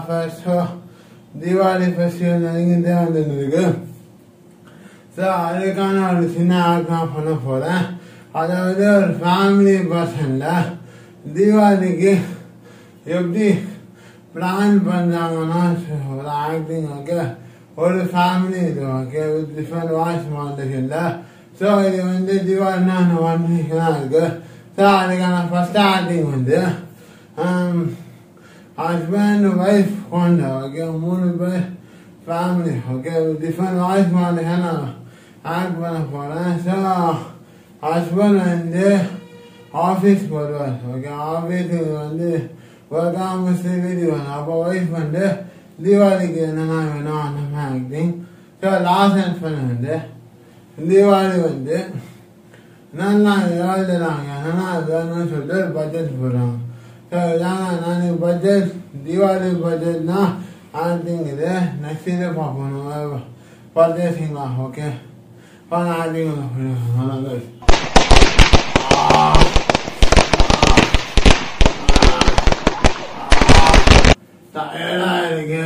first Deepavali festival நெருங்கிட்டே வந்துட்டு இருக்கு so அதுக்கான ஒரு சின்ன ஆக் நான் பண்ண போகிறேன் அதாவது ஒரு ஃபேமிலி பர்சனில் தீபாவளிக்கு எப்படி பிளான் பண்ணாங்கன்னா ஒரு ஆக்டிங் ஓகே ஒரு ஃபேமிலி இது ஓகே வித் டிஃப்ரெண்ட் வாய்ஸ் மாடல்ல ஸோ இது வந்து தீபாவளினா ஒன் வீக் தான் இருக்கு ஸோ அதுக்கான ஃபர்ஸ்ட் ஆக்டிங் வந்து ஹஸ்பண்ட் ஒய்ஃப் கொண்ட ஓகே மூணு பேர் family okay different voice model நான் ஆக்ட் பண்ண போகிறேன் ஸோ ஹஸ்பண்ட் வந்து ஆஃபீஸ் வருவார் ஓகே ஆஃபீஸுக்கு வந்து ஒர்க் ஆரம்பிச்சு வீட்டுக்கு வரும் அப்போ ஒய்ஃப் வந்து தீபாவளிக்கு என்னென்ன வேணும் அந்த மாதிரி ஆக்டிங் ஸோ லாஸ்ட் ஹஸ்பண்ட் வந்து தீபாவளி வந்து என்னென்ன எழுதுறாங்க என்னென்ன வேணும்னு சொல்லிட்டு ஒரு பட்ஜெட் போடுறாங்க ஸோ இதாங்க நான் பட்ஜெட் தீபாவளி பட்ஜெட்னா ஆக்டிங் இது நெக்ஸ்ட் இது பார்ப்போம் பர்ச்சேசிங்களா ஓகே பண்ண ஆக்டிங் டயர்டா இருக்கு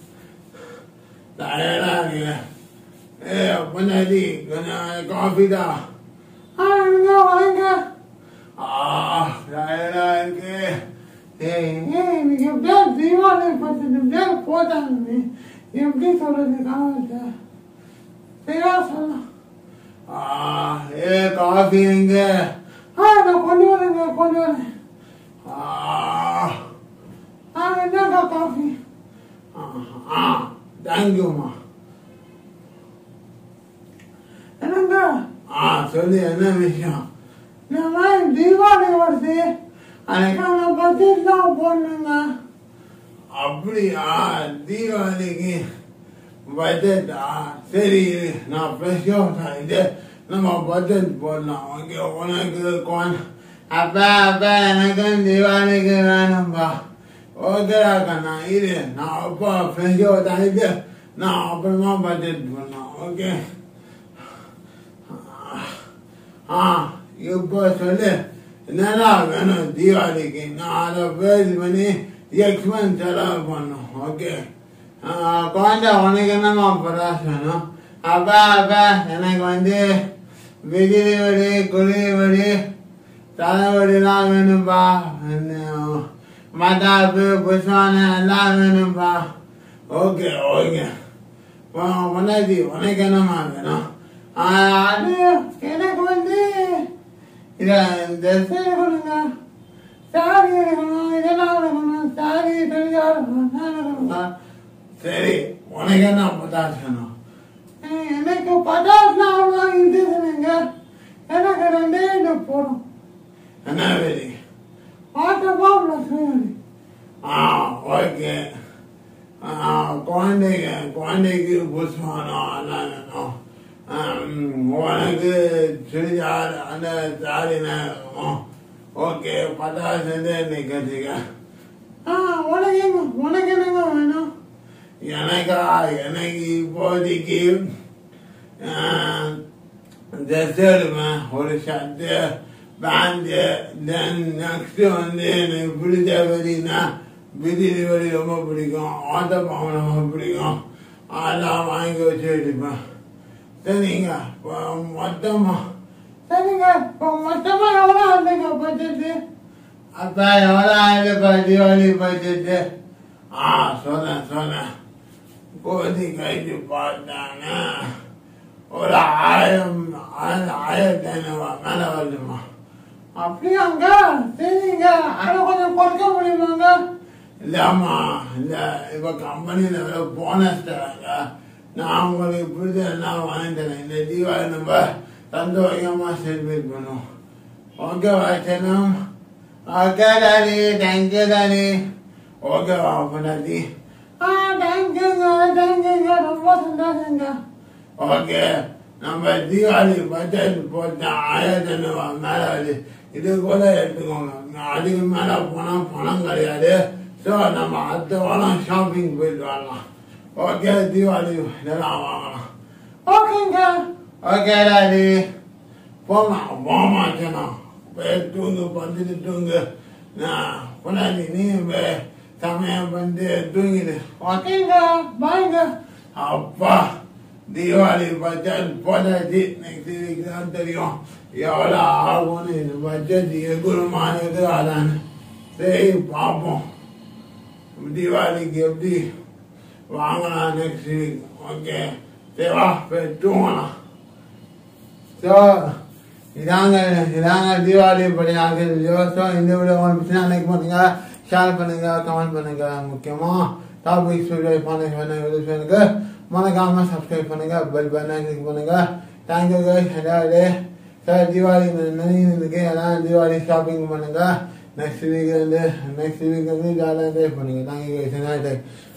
டயர்டா இருக்கு ஏ பொண்ணாடி கொஞ்சம் காஃபி தான் வாங்க வாங்க ஆ டயர்டா இருக்கு ஏய் ஏய் நீங்க எப்படியா தீபாவளி பத்து எப்படியா போட்டாங்க எப்படி சொல்றது காவல்ட்ட சரியா சொல்ல ஆ ஏ காஃபி எங்க ஆ நான் கொண்டு வரேங்க கொண்டு வரேன் ஆ ஆ என்னங்க காஃபி ஆ தேங்க்யூம்மா என்னங்க ஆ சொல்லு என்ன விஷயம் இந்த மாதிரி தீபாவளி வருது அதுக்கான பட்ஜெட் தான் போடணுங்க அப்படியா தீபாவளிக்கு பட்ஜெட்டா சரி இரு, நான் ஃப்ரெஷ்ஷாக இது நம்ம பட்ஜெட் போடலாம் ஓகே உனக்கு கொன் அப்பா அப்பா எனக்கு தீபாவளிக்கு வேணும்பா ஓகேடா கண்ணா இரு நான் அப்பா ஃப்ரெஷ்ஷாக தனிட்டு நான் அப்புறமா பட்ஜெட் பண்ணலாம் ஓகே ஆ இப்போ சொல்லு என்னடா வேணும் தீபாவளிக்கு நான் அதை பேஸ் பண்ணி எக்ஸ்பென்ஸ் செலவு பண்ணும் ஓகே குழந்தை உனக்கு என்னம்மா பராஸ் வேணும் அப்பா அப்பா எனக்கு வந்து விஜய் வடி குழி வடி தலைவடிலாம் வேணும்பா இன்னும் மத்தாப்பு புஷ்வான எல்லாம் வேணும்பா ஓகே ஓகே பொண்டாட்டி உனக்கு என்னம்மா வேணும் ஆ, அது எனக்கு வந்து இத இந்த சீரை கொடுங்க சாரி எடுக்கணும் இதெல்லாம் எடுக்கணும் சாரி தெரிஞ்சா எடுக்கணுங்க சரி உனக்கு என்ன பட்டாசு வேணும் ஏய், எனக்கு பட்டாசுலாம் அவ்வளோ இதுங்க எனக்கு ரெண்டே ரெண்டு போடும் என்ன வேலை ஆட்டப்பா ப்ளஸ் ஆ ஓகே ஆ, குழந்தைங்க குழந்தைக்கு புஷ்பானம் அதெல்லாம் வேணும் ஆம், உனக்கு சுடிதார் அந்த சாரினா ஓகே பட்டாசு வந்து இன்னைக்கு கட்டிக்க ஆ உனக்கு என்ன உனக்கு என்னங்க வேணும் எனக்கா எனக்கு இப்போதைக்கு ட்ரெஸ் எடுப்பேன் ஒரு ஷர்ட்டு பேண்ட்டு தென் நெக்ஸ்ட் வந்து எனக்கு பிடிச்ச வரினா பிதிலி வரி ரொம்ப பிடிக்கும் ஆட்டப்பாவம் ரொம்ப பிடிக்கும் அதெல்லாம் வாங்கி வச்சு எடுப்பேன் சரிங்க இப்போ மொத்தமா சரிங்க இப்போ மொத்தமா எவ்வளோ ஆகுதுங்க பட்ஜெட்டு அப்பா எவ்வளோ ஆகுதுப்பா தீபாவளி பட்ஜெட்டு ஆ சொன்னேன் சொன்னேன் கோதி கழிச்சு பார்த்தாங்கன்னா ஒரு ஆயிரம் ஆயிரம் ஆயிரத்தி ஐநூறுவா மேலே வருதுமா அப்படியாங்க சரிங்க அதை கொஞ்சம் குறைக்க முடியுமாங்க இல்லம்மா இல்ல இப்ப கம்பெனில போனஸ் தராங்க நான் உங்களுக்கு பிடிச்சதெல்லாம் வாங்கி தரேன் இந்த தீபாவளி நம்ம சந்தோஷமா செலிப்ரேட் பண்ணுவோம் ஓகே வாச்சனம் okay daddy thank you daddy okay வா பண்ணாடி ஆ தேங்க்யூங்க தேங்க்யூங்க ரொம்ப சந்தோஷங்க ஓகே நம்ம தீபாவளி பட்ஜெட் போட்ட ஆயிரத்தி ஐநூறுவா மேல வருது இது கூட எடுத்துக்கோங்க அதுக்கு மேல போனா பணம் கிடையாது ஸோ நம்ம அடுத்த வாரம் ஷாப்பிங் போயிட்டு வரலாம் ஓகே தீபாவளி இதெல்லாம் வாங்கலாம் ஓகேங்க ஓகே டாடி போமா போமாச்சனா போய் தூங்கு பந்துட்டு தூங்கு நான் பொண்டாட்டி நீ போய் சமயம் வந்து தூங்கிடு ஓகேங்க பாய்ங்க அப்பா தீபாவளி பட்ஜெட் போட்டாச்சு நெக்ஸ்ட் வீக் தான் தெரியும் எவ்வளோ ஆகும்னு இந்த பட்ஜெட் எகுருமானது அதான் சரி பார்ப்போம் தீபாவளிக்கு எப்படி வாங்கலாம் நெக்ஸ்ட் வீக் ஓகே சரி வா போய் தூங்கலாம் ஸோ இதாங்க இதாங்க தீபாவளி படியாக ஸோ இந்த வீடியோ உங்களுக்கு பிடிச்சா லைக் பண்ணுங்க ஷேர் பண்ணுங்க கமெண்ட் பண்ணுங்க முக்கியமாக டாபிக் சப்ஸ்கிரைப் பண்ணுங்க பண்ணுங்க பண்ணுங்க மறக்காம சப்ஸ்கிரைப் பண்ணுங்க பெல் பட்டன் கிளிக் பண்ணுங்க தேங்க்யூ கைஸ் அதாவது சார் தீபாவளி நினைவுக்கு எல்லாம் தீபாவளி ஷாப்பிங் பண்ணுங்க நெக்ஸ்ட் வீக் வந்து நெக்ஸ்ட் வீக் வந்து ஜாலியாக என்ஜாய் பண்ணுங்க தேங்க்யூ கைஸ் என்ன